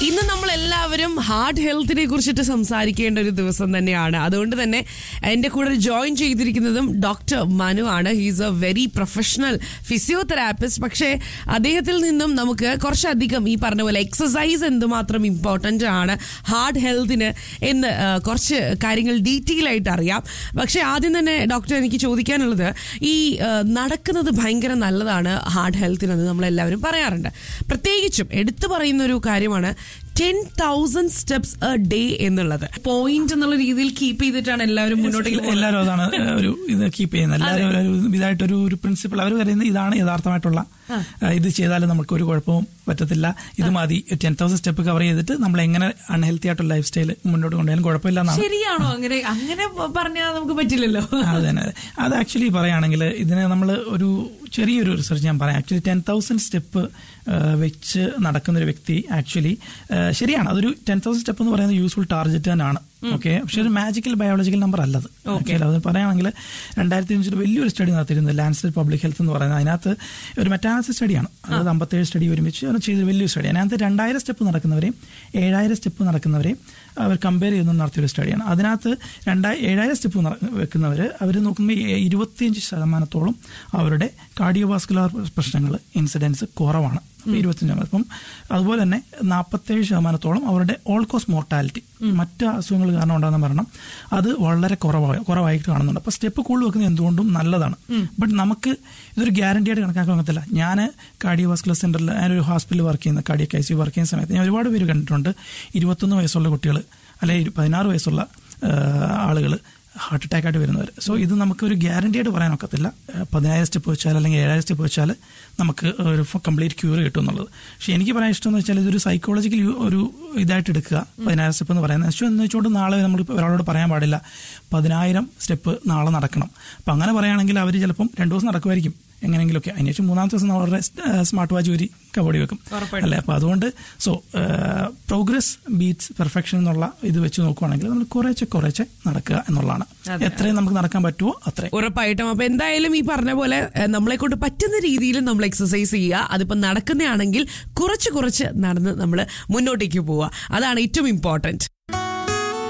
ഇന്ന് നമ്മൾ എല്ലാവരും ഹാർട്ട് ഹെൽത്തിനെ കുറിച്ചിട്ട് സംസാരിക്കേണ്ട ഒരു ദിവസം തന്നെയാണ് അതുകൊണ്ട് തന്നെ എന്റെ കൂടെ ജോയിൻ ചെയ്തിരിക്കുന്നതും ഡോക്ടർ മനു ആണ് he's a very professional physiotherapist പക്ഷേ അദ്ദേഹത്തിൽ നിന്നും നമുക്ക് കുറച്ചധികം ഈ പറഞ്ഞ പോലെ എക്സസൈസ് എന്തുമാത്രം ഇമ്പോർട്ടൻ്റ് ആണ് ഹാർട്ട് ഹെൽത്തിന് എന്ന് ആ, കുറച്ച് കാര്യങ്ങൾ ഡീറ്റെയിൽ ആയിട്ട് അറിയാം പക്ഷേ ആദ്യം തന്നെ ഡോക്ടർ എനിക്ക് ചോദിക്കാനുള്ളത് ഈ ആ, നടക്കുന്നത് ഭയങ്കര നല്ലതാണ് ഹാർട്ട് ഹെൽത്തിനെന്ന് നമ്മളെല്ലാവരും പറയാറുണ്ട് പ്രത്യേകിച്ചും എടുത്തു പറയുന്ന ഒരു കാര്യമാണ് ten thousand steps a day എന്നുള്ളത് പോയിന്റ് എന്നുള്ള രീതിയിൽ കീപ്പ് ചെയ്തിട്ടാണ് എല്ലാവരും മുന്നോട്ടേക്ക് പോകുന്നത് എല്ലാവരും അതാണ് ഏഹ്, ഒരു ഇത് കീപ്പ് ചെയ്യുന്നത് എല്ലാവരും ഒരു ഇതായിട്ടൊരു ഒരു പ്രിൻസിപ്പിൾ അവർ പറയുന്നത് ഇതാണ് യഥാർത്ഥമായിട്ടുള്ള ഏഹ്, ഇത് ചെയ്താലും നമുക്ക് ഒരു കുഴപ്പവും പറ്റത്തില്ല ഇത് മതി ടെൻ തൗസൻഡ് സ്റ്റെപ്പ് കവർ ചെയ്തിട്ട് നമ്മൾ എങ്ങനെ അൺഹെൽത്തി ആയിട്ടുള്ള ലൈഫ് സ്റ്റൈൽ മുന്നോട്ട് കൊണ്ടുപോയാലും കുഴപ്പമില്ല എന്നാണ് ശരിയാണോ അങ്ങനെ അങ്ങനെ പറഞ്ഞാൽ നമുക്ക് പറ്റില്ലല്ലോ അത് തന്നെ അത് ആക്ച്വലി പറയുകയാണെങ്കിൽ ഇതിന് നമ്മൾ ഒരു ചെറിയൊരു റിസർച്ച് ഞാൻ പറയാം ആക്ച്വലി ടെൻ തൗസൻഡ് സ്റ്റെപ്പ് വെച്ച് നടക്കുന്ന ഒരു വ്യക്തി ആക്ച്വലി ശരിയാണ് അതൊരു ടെൻ തൗസൻഡ് സ്റ്റെപ്പ് എന്ന് പറയുന്നത് യൂസ്ഫുൾ ടാർഗറ്റ് തന്നെയാണ് ഓക്കെ പക്ഷെ ഒരു മാജിക്കൽ ബയോളജിക്കൽ നമ്പർ അല്ലത് ഓക്കെ അത് പറയുകയാണെങ്കിൽ രണ്ടായിരത്തി അഞ്ചിൽ വലിയൊരു സ്റ്റഡി നടത്തിയിരുന്നത് ലാൻഡ്സ്കേപ്പ് പബ്ലിക് ഹെൽത്ത് എന്ന് പറയുന്നത് അതിനകത്ത് ഒരു മെറ്റാനാലിസിസ് സ്റ്റഡിയാണ് അതായത് അമ്പത്തേഴ് സ്റ്റഡി ഒരുമിച്ച് അത് ചെയ്ത വലിയൊരു സ്റ്റഡി അതിനകത്ത് രണ്ടായിരം സ്റ്റെപ്പ് നടക്കുന്നവരെയും ഏഴായിരം സ്റ്റെപ്പ് നടക്കുന്നവരെയും അവർ കമ്പയർ ചെയ്ത് നടത്തിയൊരു സ്റ്റഡിയാണ് അതിനകത്ത് രണ്ടായി ഏഴായിരം സ്റ്റെപ്പ് വെക്കുന്നവർ അവർ നോക്കുമ്പോൾ ഈ ഇരുപത്തിയഞ്ച് ശതമാനത്തോളം അവരുടെ കാർഡിയോവാസ്കുലർ പ്രശ്നങ്ങൾ ഇൻസിഡൻസ് കുറവാണ് അപ്പോൾ ഇരുപത്തിയഞ്ച് ശതമാനം അപ്പം അതുപോലെ തന്നെ നാൽപ്പത്തേഴ് ശതമാനത്തോളം അവരുടെ ഓൾ കോസ് മോർട്ടാലിറ്റി മറ്റ് അസുഖങ്ങൾ കാരണം ഉണ്ടാകുന്ന മരണം അത് വളരെ കുറവായി കുറവായിട്ട് കാണുന്നുണ്ട് അപ്പോൾ സ്റ്റെപ്പ് കൂടുതൽ വെക്കുന്നത് എന്തുകൊണ്ടും നല്ലതാണ് ബട്ട് നമുക്ക് ഇതൊരു ഗ്യാരണ്ടി ആയിട്ട് കണക്കാക്കാൻ പറ്റത്തില്ല ഞാൻ കാർഡിയോവാസ്കുലർ സെന്ററിൽ ഞാനൊരു ഹോസ്പിറ്റലിൽ വർക്ക് ചെയ്യുന്ന കാർഡിയക് ഐ സി വർക്ക് ചെയ്യുന്ന സമയത്ത് ഞാൻ ഒരുപാട് പേര് കണ്ടിട്ടുണ്ട് ഇരുപത്തൊന്ന് വയസ്സുള്ള കുട്ടികൾ അല്ലെങ്കിൽ പതിനാറ് വയസ്സുള്ള ആളുകൾ ഹാർട്ട് അറ്റാക്ക് ആയിട്ട് വരുന്നവർ സോ ഇത് നമുക്ക് ഒരു ഗ്യാരണ്ടി ആയിട്ട് പറയാൻ ഒക്കത്തില്ല ഏഹ് പതിനായിരം സ്റ്റെപ്പ് വെച്ചാൽ അല്ലെങ്കിൽ ഏഴായിരം സ്റ്റെപ്പ് വെച്ചാൽ നമുക്ക് ഒരു കംപ്ലീറ്റ് ക്യൂർ കിട്ടും എന്നുള്ളത് പക്ഷേ എനിക്ക് പറയാൻ ഇഷ്ടം എന്ന് വെച്ചാൽ ഇതൊരു സൈക്കോളജിക്കൽ ഒരു ഇതായിട്ട് എടുക്കുക പതിനായിരം സ്റ്റെപ്പ് എന്ന് പറയുന്നത് പക്ഷേ എന്ന് വെച്ചുകൊണ്ട് നാളെ നമ്മൾ ഒരാളോട് പറയാൻ പാടില്ല പതിനായിരം സ്റ്റെപ്പ് നാളെ നടക്കണം അപ്പം അങ്ങനെ പറയുകയാണെങ്കിൽ അവർ ചിലപ്പം രണ്ടു ദിവസം നടക്കുമായിരിക്കും എങ്ങനെയെങ്കിലുമൊക്കെ അതിനുശേഷം മൂന്നാമത്തെ ദിവസം അവരുടെ സ്മാർട്ട് വാച്ച് ഊരി കബഡി വെക്കും അല്ലേ അപ്പോൾ അതുകൊണ്ട് സോ പ്രോഗ്രസ് ബീറ്റ്സ് പെർഫെക്ഷൻ എന്നുള്ള ഇത് വെച്ച് നോക്കുവാണെങ്കിൽ നമ്മൾ കുറേശ്ശെ കുറേശ്ശെ നടക്കുക എന്നുള്ളതാണ് എത്രയും നമുക്ക് നടക്കാൻ പറ്റുമോ അത്രയും ഉറപ്പായിട്ടും അപ്പൊ എന്തായാലും ഈ പറഞ്ഞ പോലെ ഏഹ്, നമ്മളെ കൊണ്ട് പറ്റുന്ന രീതിയിൽ നമ്മൾ എക്സസൈസ് ചെയ്യുക അതിപ്പോ നടക്കുന്നതാണെങ്കിൽ കുറച്ച് കുറച്ച് നടന്ന് നമ്മൾ മുന്നോട്ടേക്ക് പോവുക അതാണ് ഏറ്റവും ഇമ്പോർട്ടന്റ്